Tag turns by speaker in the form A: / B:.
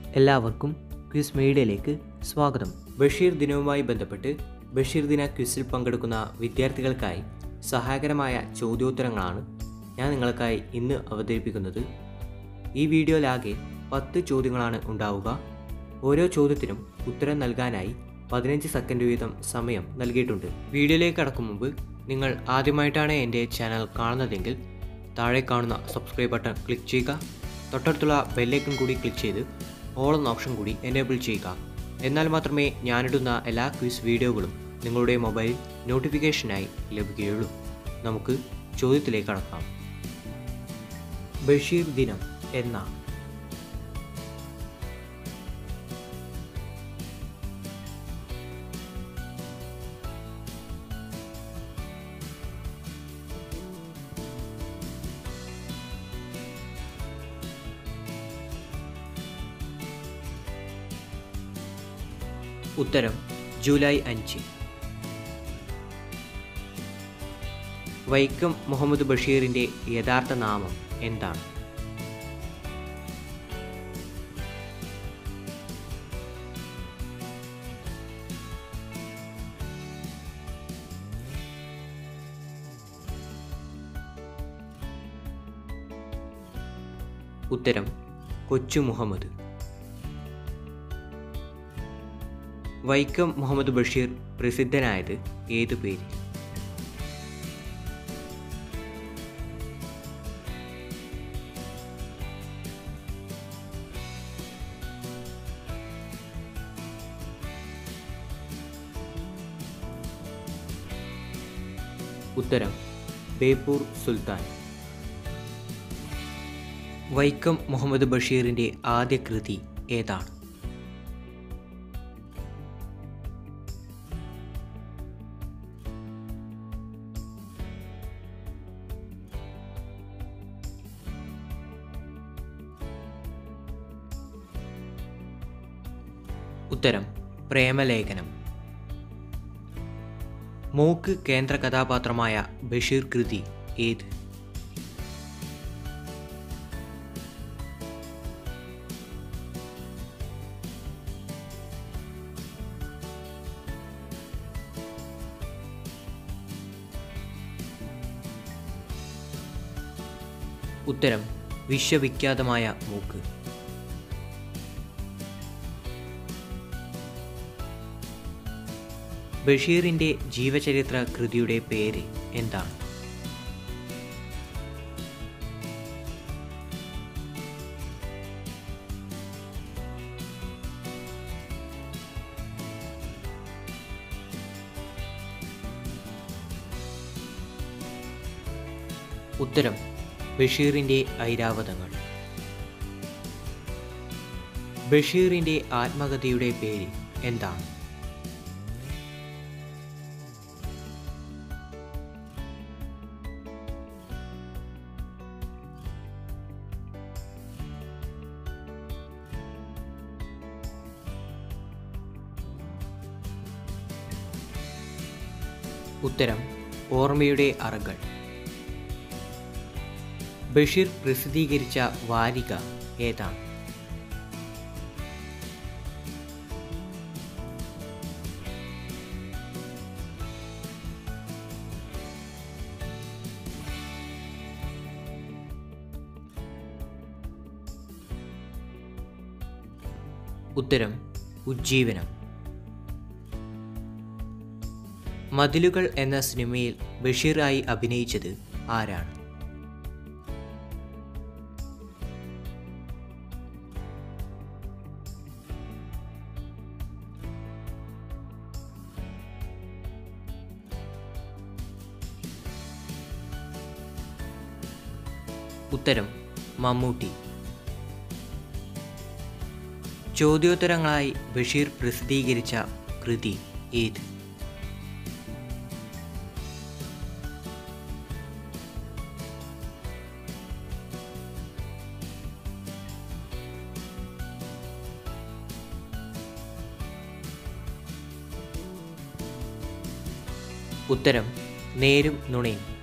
A: എല്ലാവർക്കും ക്വിസ് മീഡിയയിലേക്ക് സ്വാഗതം ബഷീർ ദിനവുമായി ബന്ധപ്പെട്ട് ബഷീർ ദിന ക്വിസിൽ പങ്കെടുക്കുന്ന വിദ്യാർത്ഥികൾക്കായി സഹായകരമായ ചോദ്യോത്തരങ്ങളാണ് ഞാൻ നിങ്ങൾക്കായി ഇന്ന് അവതരിപ്പിക്കുന്നത് ഈ വീഡിയോയിലാകെ പത്ത് ചോദ്യങ്ങളാണ് ഉണ്ടാവുക ഓരോ ചോദ്യത്തിനും ഉത്തരം നൽകാനായി പതിനഞ്ച് സെക്കൻഡ് വീതം സമയം നൽകിയിട്ടുണ്ട് വീഡിയോയിലേക്ക് കടക്കും മുമ്പ് നിങ്ങൾ ആദ്യമായിട്ടാണ് എൻ്റെ ചാനൽ കാണുന്നതെങ്കിൽ താഴെ കാണുന്ന സബ്സ്ക്രൈബ് ബട്ടൺ ക്ലിക്ക് ചെയ്യുക തൊട്ടടുത്തുള്ള ബെല്ലൈക്കൺ കൂടി ക്ലിക്ക് ചെയ്ത് ഓൾ എന്ന ഓപ്ഷൻ കൂടി എനേബിൾ ചെയ്യുക എന്നാൽ മാത്രമേ ഞാനിടുന്ന എല്ലാ ക്വിസ് വീഡിയോകളും നിങ്ങളുടെ മൊബൈൽ നോട്ടിഫിക്കേഷനായി ലഭിക്കുകയുള്ളൂ നമുക്ക് ചോദ്യത്തിലേക്ക് കടക്കാം ബഷീർ ദിനം എന്നാണ് ഉത്തരം ജൂലൈ അഞ്ച് വൈക്കം മുഹമ്മദ് ബഷീറിന്റെ യഥാർത്ഥ നാമം എന്താണ് ഉത്തരം കൊച്ചു മുഹമ്മദ് വൈക്കം മുഹമ്മദ് ബഷീർ പ്രസിദ്ധനായത് ഏതു പേരിൽ ഉത്തരം ബേപ്പൂർ സുൽത്താൻ വൈക്കം മുഹമ്മദ് ബഷീറിന്റെ ആദ്യ കൃതി ഏതാണ് ഉത്തരം പ്രേമലേഖനം മൂക്ക് കേന്ദ്ര കഥാപാത്രമായ ബഷീർ കൃതി ഏത് ഉത്തരം വിശ്വവിഖ്യാതമായ മൂക്ക് ബഷീറിന്റെ ജീവചരിത്ര കൃതിയുടെ പേര് എന്താണ് ഉത്തരം ബഷീറിന്റെ ഐരാവതങ്ങൾ ബഷീറിന്റെ ആത്മകഥയുടെ പേര് എന്താണ് ഉത്തരം ഓർമ്മയുടെ അറകൾ ബഷീർ പ്രസിദ്ധീകരിച്ച വാരിക ഏതാണ് ഉത്തരം ഉജ്ജീവനം മതിലുകൾ എന്ന സിനിമയിൽ ബഷീറായി അഭിനയിച്ചത് ആരാണ് ഉത്തരം മമ്മൂട്ടി ചോദ്യോത്തരങ്ങളായി ബഷീർ പ്രസിദ്ധീകരിച്ച കൃതി ഏത് ഉത്തരം നേരും നുണയും